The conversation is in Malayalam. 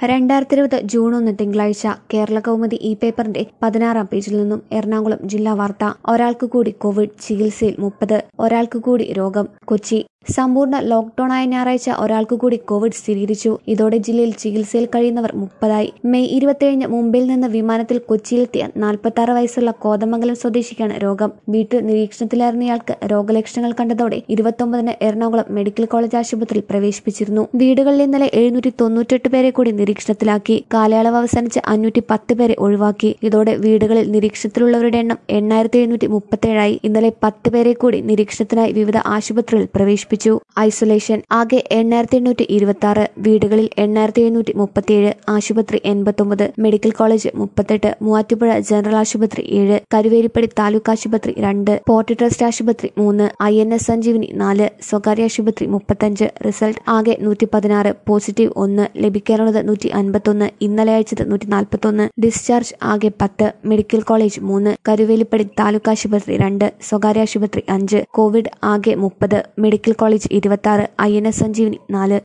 രണ്ടായിരത്തി ഇരുപത് ജൂൺ ഒന്ന് തിങ്കളാഴ്ച കേരള കൗമുദി ഇ പേപ്പറിന്റെ പതിനാറാം പേജിൽ നിന്നും എറണാകുളം ജില്ലാ വാർത്ത ഒരാൾക്ക് കൂടി കോവിഡ് ചികിത്സയിൽ മുപ്പത് ഒരാൾക്ക് കൂടി രോഗം കൊച്ചി സമ്പൂർണ്ണ ലോക്ഡൌണായ ഞായറാഴ്ച ഒരാൾക്ക് കൂടി കോവിഡ് സ്ഥിരീകരിച്ചു ഇതോടെ ജില്ലയിൽ ചികിത്സയിൽ കഴിയുന്നവർ മുപ്പതായി മെയ് ഇരുപത്തിയേഴിന് മുംബൈയിൽ നിന്ന് വിമാനത്തിൽ കൊച്ചിയിലെത്തിയ നാൽപ്പത്തി ആറ് വയസ്സുള്ള കോതമംഗലം സ്വദേശിക്കാണ് രോഗം വീട്ടിൽ നിരീക്ഷണത്തിലായിരുന്നയാൾക്ക് രോഗലക്ഷണങ്ങൾ കണ്ടതോടെ ഇരുപത്തൊമ്പതിന് എറണാകുളം മെഡിക്കൽ കോളേജ് ആശുപത്രിയിൽ പ്രവേശിപ്പിച്ചിരുന്നു വീടുകളിൽ ഇന്നലെ എഴുന്നൂറ്റി തൊണ്ണൂറ്റെട്ട് പേരെ കൂടി നിരീക്ഷണത്തിലാക്കി കാലയളവ് അവസാനിച്ച് അഞ്ഞൂറ്റി പത്ത് പേരെ ഒഴിവാക്കി ഇതോടെ വീടുകളിൽ നിരീക്ഷണത്തിലുള്ളവരുടെ എണ്ണം എണ്ണായിരത്തി എഴുന്നൂറ്റി മുപ്പത്തേഴായി ഇന്നലെ പത്ത് പേരെ കൂടി നിരീക്ഷണത്തിനായി വിവിധ ആശുപത്രികളിൽ പ്രവേശിപ്പിച്ചു ഐസൊലേഷൻ ആകെ എണ്ണായിരത്തി എണ്ണൂറ്റി ഇരുപത്തി ആറ് വീടുകളിൽ എണ്ണായിരത്തി എഴുന്നൂറ്റി മുപ്പത്തിയേഴ് ആശുപത്രി എൺപത്തൊമ്പത് മെഡിക്കൽ കോളേജ് മുപ്പത്തെട്ട് മൂവാറ്റുപുഴ ജനറൽ ആശുപത്രി ഏഴ് കരുവേരിപ്പടി താലൂക്ക് ആശുപത്രി രണ്ട് പോർട്ട് ട്രസ്റ്റ് ആശുപത്രി മൂന്ന് ഐ എൻ എസ് സഞ്ജീവനി നാല് സ്വകാര്യ ആശുപത്രി മുപ്പത്തഞ്ച് റിസൾട്ട് ആകെ നൂറ്റി പതിനാറ് പോസിറ്റീവ് ഒന്ന് ലഭിക്കാനുള്ളത് നൂറ്റി അൻപത്തൊന്ന് ഇന്നലെ അയച്ചത് നൂറ്റി നാൽപ്പത്തൊന്ന് ഡിസ്ചാർജ് ആകെ പത്ത് മെഡിക്കൽ കോളേജ് മൂന്ന് കരുവേലിപ്പടി താലൂക്ക് ആശുപത്രി രണ്ട് സ്വകാര്യ ആശുപത്രി അഞ്ച് കോവിഡ് ആകെ മുപ്പത് മെഡിക്കൽ കോളേജ് ഇരുപത്തി ആറ് ഐ എൻ എസ് സഞ്ജീവനി നാല്